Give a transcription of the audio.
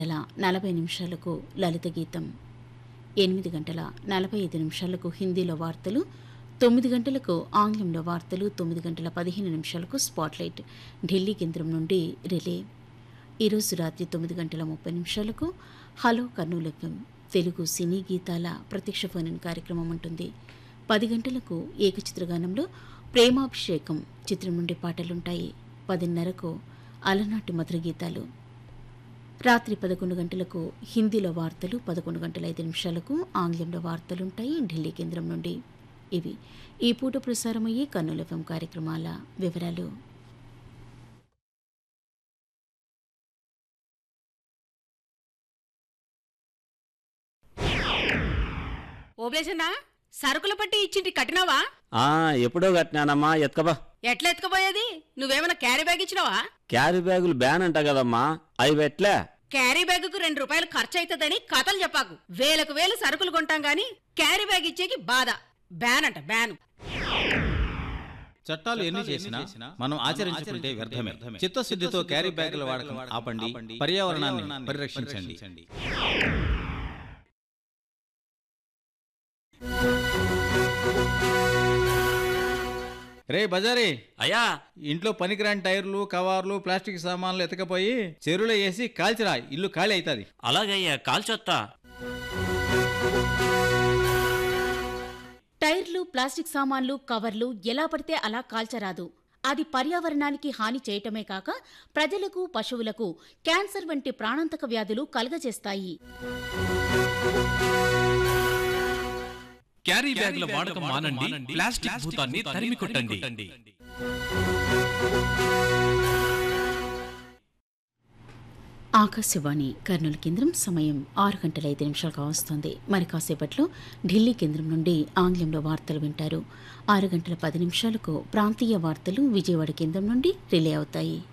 గంటల నలభై నిమిషాలకు లలిత గీతం ఎనిమిది గంటల నలభై ఐదు నిమిషాలకు హిందీలో వార్తలు తొమ్మిది గంటలకు ఆంగ్లంలో వార్తలు తొమ్మిది గంటల పదిహేను నిమిషాలకు స్పాట్లైట్ ఢిల్లీ కేంద్రం నుండి రిలే ఈరోజు రాత్రి తొమ్మిది గంటల ముప్పై నిమిషాలకు హలో కర్నూలు ఎఫ్ఎం తెలుగు సినీ గీతాల ప్రత్యక్ష ఫోన్ ఇన్ కార్యక్రమం ఉంటుంది పది గంటలకు ఏకచిత్రగానంలో ప్రేమాభిషేకం చిత్రం నుండి పాటలుంటాయి పదిన్నరకు అలనాటి మధుర గీతాలు రాత్రి పదకొండు గంటలకు హిందీలో వార్తలు పదకొండు గంటల ఐదు నిమిషాలకు ఆంగ్లంలో వార్తలుంటాయి ఢిల్లీ కేంద్రం నుండి ఇవి ఈ పూట ప్రసారమయ్యే కర్నూలు ఎఫ్ఎం కార్యక్రమాల వివరాలు ఓబ్లేసన్నా సరుకుల పట్టి ఇచ్చింటి కట్టినావా ఆ ఎప్పుడో కట్టినానమ్మా ఎత్కబా ఎట్లా ఎత్తుకుపోయేది నువ్వేమైనా క్యారీ బ్యాగ్ ఇచ్చినావా క్యారీ బ్యాగులు బ్యాన్ అంట కదమ్మా అవి పెట్లే క్యారీ బ్యాగుకు రెండు రూపాయలు ఖర్చు అవుతుందని కథలు చెప్పాకు వేలకు వేలు సరుకులు కొంటాం గాని క్యారీ బ్యాగ్ ఇచ్చేకి బాధ బ్యాన్ అంట బ్యాన్ చట్టాలు ఎన్ని చేసినా మనం ఆచరించుకుంటే వ్యర్థమే చిత్తశుద్ధితో క్యారీ బ్యాగుల వాడకం ఆపండి పర్యావరణాన్ని పరిరక్షించండి రే బజారీ అయ్యా ఇంట్లో పనికిరాని టైర్లు కవర్లు ప్లాస్టిక్ సామాన్లు ఎతకపోయి చెరువులో వేసి కాల్చిరా ఇల్లు ఖాళీ అవుతుంది అలాగయ్యా కాల్చొత్తా టైర్లు ప్లాస్టిక్ సామాన్లు కవర్లు ఎలా పడితే అలా కాల్చరాదు అది పర్యావరణానికి హాని చేయటమే కాక ప్రజలకు పశువులకు క్యాన్సర్ వంటి ప్రాణాంతక వ్యాధులు కలుగజేస్తాయి క్యారీ బ్యాగుల వాడకం మానండి ప్లాస్టిక్ భూతాన్ని తరిమి కొట్టండి ఆకాశవాణి కర్నూలు కేంద్రం సమయం ఆరు గంటల ఐదు నిమిషాలు కావస్తోంది మరి కాసేపట్లో ఢిల్లీ కేంద్రం నుండి ఆంగ్లంలో వార్తలు వింటారు ఆరు గంటల పది నిమిషాలకు ప్రాంతీయ వార్తలు విజయవాడ కేంద్రం నుండి రిలే అవుతాయి